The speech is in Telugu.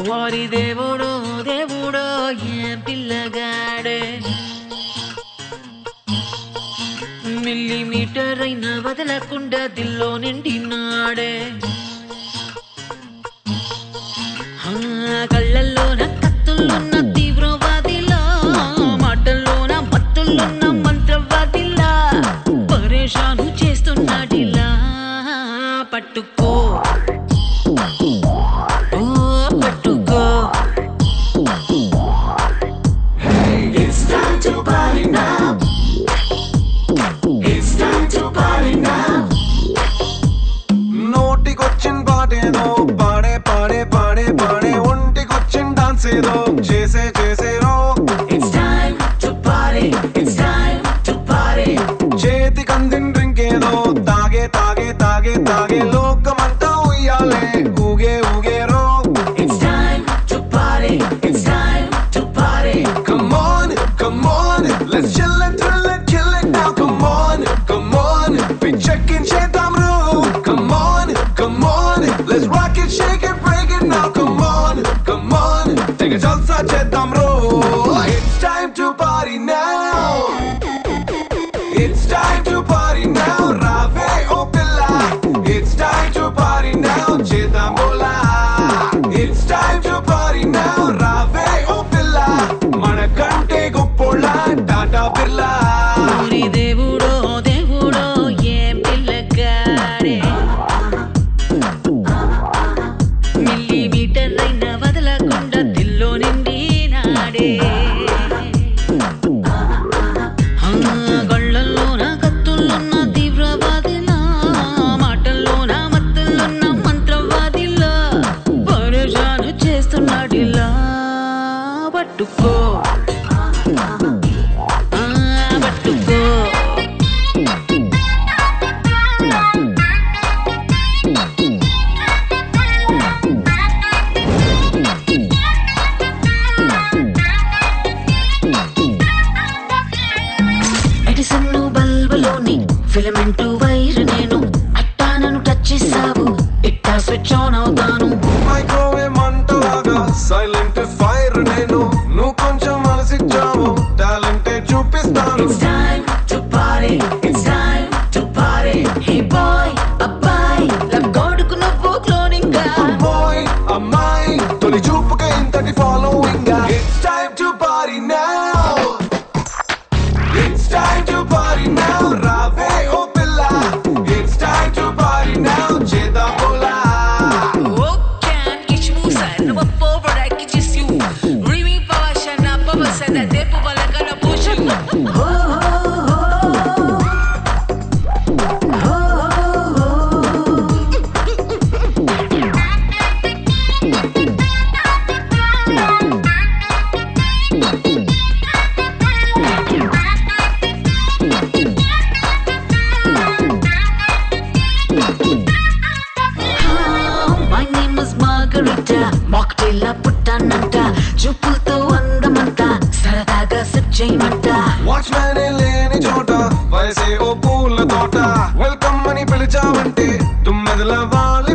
వారి దేవుడో దేవుడో ఏం పిల్లగాడే మిల్లీమీటర్ అయినా వదలకుండా దిల్లో నిండినాడే ఆ, కళ్ళల్లోన కత్తుల్లున్న తీవ్రవాదిలా మాటల్లోన మత్తుల్లున్న మంత్రవాదిలా పరేషాను చేస్తున్నాడిలా పట్టుకో ఓ పట్టుకో It's time to party now. It's time to party now. నోటికొచ్చిన పాటేదో పాడే పాడే పాడే పాడే ఒంటికొచ్చిన డాన్స్ ఏదో చేసే చేసేరో It's time to party. It's time to party. చేతి కందిన డ్రింక్ ఏదో తాగే తాగే తాగే తాగే లోకమంతా ఉయ్యాలే ఊగే ఊగేరో It's time to party. It's time to party. Come on, come on, let's chill and thrill and kill it now. Come on, come on, be checking చేద్దాం రో. Come on, come on, let's rock it, shake it, break it now. Come on, come on, take a జల్సా చేద్దాం రో. It's time to party now. It's time to party now. రావే ఓ పిల్ల. It's time to party now. చేద్దాం బోలా. It's time to party now. రావే ఓ పిల్ల. మనకంటే గొప్పోళ్ళ టాటా బిర్లా వారి దేవుడో దేవుడో ఏం పిల్లగాడే మిల్లీమీటర్ అయినా వదలకుండా దిల్లో నిండినాడే ఆ, గళ్ళల్లోన కత్తుల్లున్న తీవ్రవాదిలా మాటల్లోన మత్తుల్లున్న మంత్రవాదిలా పరేషాను చేస్తున్నాడిలా పట్టుకో ఆ, పట్టుకో ఎడిసన్ బల్బులోని ఫిలమెంట్ వైర్ నేను అట్టా నన్ను టచ్ చేసావు ఇట్టా స్విచ్ ఆన్ అవుతాను మైక్రోవేవ్ మంటలాగా సైలెంట్ ఫైర్ నేను నువ్వు కొంచెం మనసిచ్చావు టాలెంటే చూపిస్తాను It's time to party. It's time to party. Hey boy అబ్బాయ్ లగ్గోడుకు నువ్వు క్లోనింగ్ బాయ్ అమ్మాయి తొలి చూపుగా ఇంతటి following it's time to party now it's time to party now రావే ఓ పిల్ల it's time to party now చేద్దాం బోలా ఓకే కిష్మూస నువ్వు పోవడానికి చేసి రిమి పవశన పవసన దేపు బలకన పూషం my name is margarita mocktail పుట్టానంట చూపులతో అందమంట సరదాగా సిప్ చేయమంట వాచ్మ్యాన్ లేని చోట వయసే ఓ పూల తోట వెల్కమ్ అని పిలిచావంటే తుమ్మెదల వాలి